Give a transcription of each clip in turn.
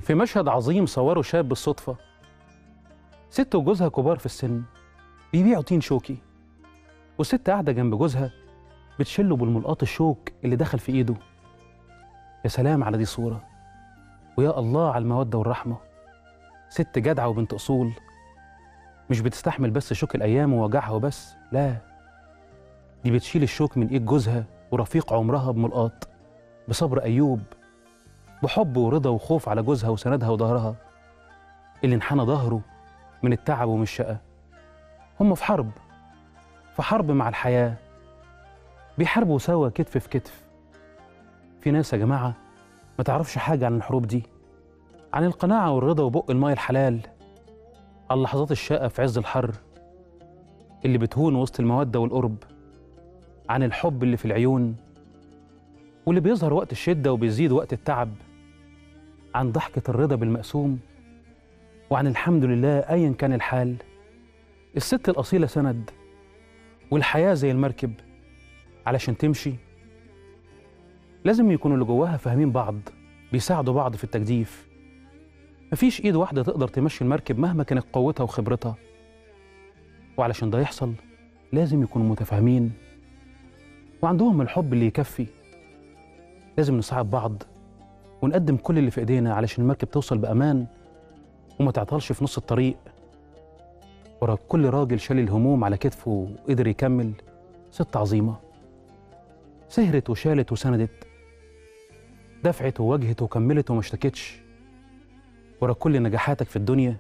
في مشهد عظيم صوره شاب بالصدفة ست وجوزها كبار في السن بيبيعوا تين شوكي والست قاعدة جنب جوزها بتشله بالملقاط الشوك اللي دخل في ايده يا سلام على دي صورة ويا الله على المودة والرحمة ست جدعة وبنت أصول مش بتستحمل بس شوك الأيام ووجعها وبس لا دي بتشيل الشوك من إيد جوزها ورفيق عمرها بملقاط بصبر أيوب بحب ورضا وخوف على جوزها وسندها وظهرها اللي انحنى ظهره من التعب ومن الشقة هم في حرب في حرب مع الحياة بيحاربوا سوا كتف في كتف في ناس يا جماعة ما تعرفش حاجة عن الحروب دي عن القناعة والرضا وبق الماء الحلال عن لحظات الشقة في عز الحر اللي بتهون وسط المودة والقرب عن الحب اللي في العيون واللي بيظهر وقت الشدة وبيزيد وقت التعب عن ضحكة الرضا بالمقسوم وعن الحمد لله أيا كان الحال الست الأصيلة سند والحياة زي المركب علشان تمشي لازم يكونوا اللي جواها فاهمين بعض بيساعدوا بعض في التجديف مفيش ايد واحدة تقدر تمشي المركب مهما كانت قوتها وخبرتها وعلشان ده يحصل لازم يكونوا متفاهمين وعندهم الحب اللي يكفي لازم نساعد بعض ونقدم كل اللي في ايدينا علشان المركب توصل بأمان وما تعطلش في نص الطريق ورا كل راجل شال الهموم على كتفه وقدر يكمل ست عظيمة سهرت وشالت وسندت دفعت وواجهت وكملت وما اشتكتش ورا كل نجاحاتك في الدنيا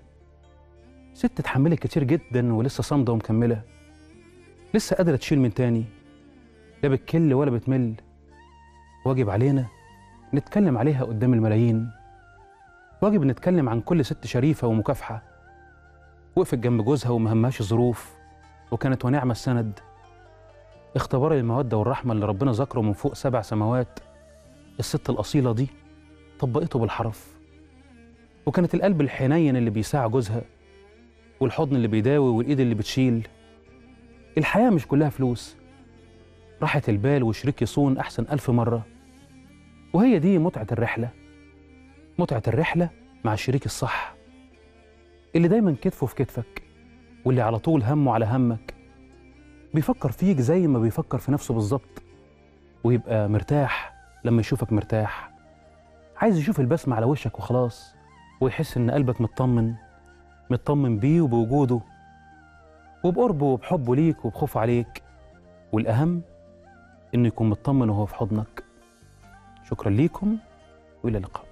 ست اتحملت كتير جدا ولسه صامدة ومكملة لسه قادرة تشيل من تاني لا بتكل ولا بتمل واجب علينا نتكلم عليها قدام الملايين واجب نتكلم عن كل ست شريفة ومكافحة وقفت جنب جوزها ومهمهاش ظروف وكانت ونعمة السند اختبار المودة والرحمة اللي ربنا ذكره من فوق سبع سماوات الست الأصيلة دي طبقته بالحرف وكانت القلب الحنين اللي بيساع جوزها والحضن اللي بيداوي والإيد اللي بتشيل الحياة مش كلها فلوس راحة البال وشريك يصون أحسن ألف مرة وهي دي متعة الرحلة متعة الرحلة مع الشريك الصح اللي دايما كتفه في كتفك واللي على طول همه على همك بيفكر فيك زي ما بيفكر في نفسه بالظبط ويبقى مرتاح لما يشوفك مرتاح عايز يشوف البسمة على وشك وخلاص ويحس إن قلبك مطمن مطمن بيه وبوجوده وبقربه وبحبه ليك وبخوفه عليك والأهم إنه يكون مطمن وهو في حضنك شكرا ليكم وإلى اللقاء